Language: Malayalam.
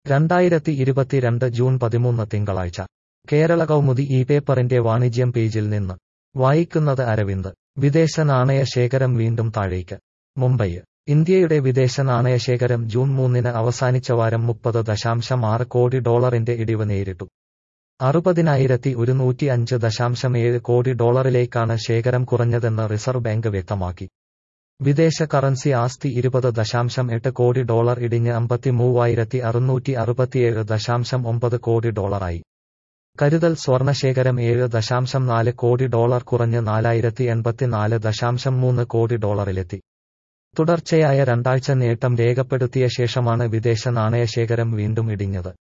രണ്ടായിരത്തി ഇരുപത്തിരണ്ട് ജൂൺ പതിമൂന്ന് തിങ്കളാഴ്ച കേരള കൗമുദി ഈ പേപ്പറിന്റെ വാണിജ്യം പേജിൽ നിന്ന് വായിക്കുന്നത് അരവിന്ദ് വിദേശ നാണയ ശേഖരം വീണ്ടും താഴേക്ക് മുംബൈ ഇന്ത്യയുടെ വിദേശ നാണയ ശേഖരം ജൂൺ മൂന്നിന് അവസാനിച്ച വാരം മുപ്പത് ദശാംശം ആറ് കോടി ഡോളറിന്റെ ഇടിവ് നേരിട്ടു അറുപതിനായിരത്തി ഒരുന്നൂറ്റി അഞ്ച് ദശാംശം ഏഴ് കോടി ഡോളറിലേക്കാണ് ശേഖരം കുറഞ്ഞതെന്ന് റിസർവ് ബാങ്ക് വ്യക്തമാക്കി വിദേശ കറൻസി ആസ്തി ഇരുപത് ദശാംശം എട്ട് കോടി ഡോളർ ഇടിഞ്ഞ് അമ്പത്തി മൂവായിരത്തി അറുന്നൂറ്റി അറുപത്തിയേഴ് ദശാംശം ഒമ്പത് കോടി ഡോളറായി കരുതൽ സ്വർണശേഖരം ഏഴ് ദശാംശം നാല് കോടി ഡോളർ കുറഞ്ഞ് നാലായിരത്തി എൺപത്തിനാല് ദശാംശം മൂന്ന് കോടി ഡോളറിലെത്തി തുടർച്ചയായ രണ്ടാഴ്ച നേട്ടം രേഖപ്പെടുത്തിയ ശേഷമാണ് വിദേശ നാണയശേഖരം വീണ്ടും ഇടിഞ്ഞത്